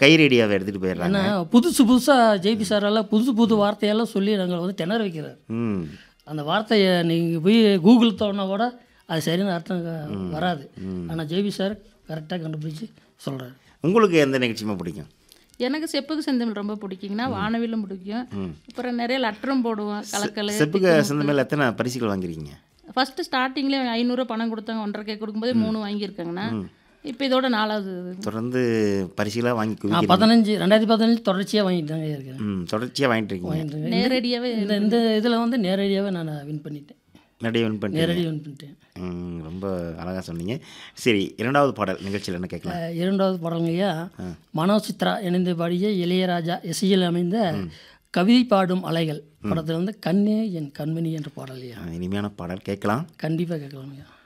கை ரேடியோவை எடுத்துகிட்டு போயிடுறாங்க ஏன்னா புதுசு புதுசாக ஜேபி சாரெல்லாம் புதுசு புது வார்த்தையெல்லாம் சொல்லி நாங்கள் வந்து திணற வைக்கிறார் ம் அந்த வார்த்தையை நீங்கள் போய் கூகுள் தோணா கூட அது சரியான அர்த்தம் க- வராது ஆனால் ஜேபி சார் கரெக்டாக கண்டுபிடிச்சி சொல்கிறாரு உங்களுக்கு எந்த நிகழ்ச்சியுமே பிடிக்கும் எனக்கு செப்புக்கு செந்தமிழ் ரொம்ப பிடிக்குங்கண்ணா வானவிலும் பிடிக்கும் அப்புறம் நிறைய லட்டரும் போடுவோம் கலக்கல் செப்புக்கு சிந்தமேல எத்தனை பரிசுகள் வாங்கியிருக்கீங்க ஃபஸ்ட்டு ஸ்டார்டிங்லேயே ஐநூறுரூவா பணம் கொடுத்தாங்க ஒன்றரை கே கொடுக்கும்போது மூணு வாங்கியிருக்கேங்கண்ணா இப்போ இதோட நாலாவது இது. தொடர்ந்து பரிசுகளாக வாங்கி நான் குவிக்கிறீங்க பதினஞ்சு ரெண்டாயிரத்தி பதினஞ்சு தொடர்ச்சியாக வாங்கிட்டு தாங்க இருக்கிறேன் ம் தொடர்ச்சியாக வாங்கிட்டு இருக்கீங்க வாங்கிட்டு இருக்கேன். நேரடியாகவே இந்த இந்த இதில் வந்து நேரடியாகவே நான் வின் பண்ணிட்டேன் நிறைய வின் பண்ணிட்டீங்க நேரடி வின் பண்ணிட்டேன் ம், ரொம்ப அழகாக சொன்னீங்க சரி இரண்டாவது பாடல் நிகழ்ச்சியில் என்ன கேட்கலாம் அஹ் இரண்டாவது பாடல்ங்கய்யா மனோசித்ரா இணைந்து பாடிய இளையராஜா இசையில் அமைந்த கவிதை பாடும் அலைகள் படத்தில் வந்து கண்ணே என் கண்மணி என்ற பாடல் ஐயா இனிமையான பாடல் கேட்கலாம் கண்டிப்பாக கேட்கலாம்யா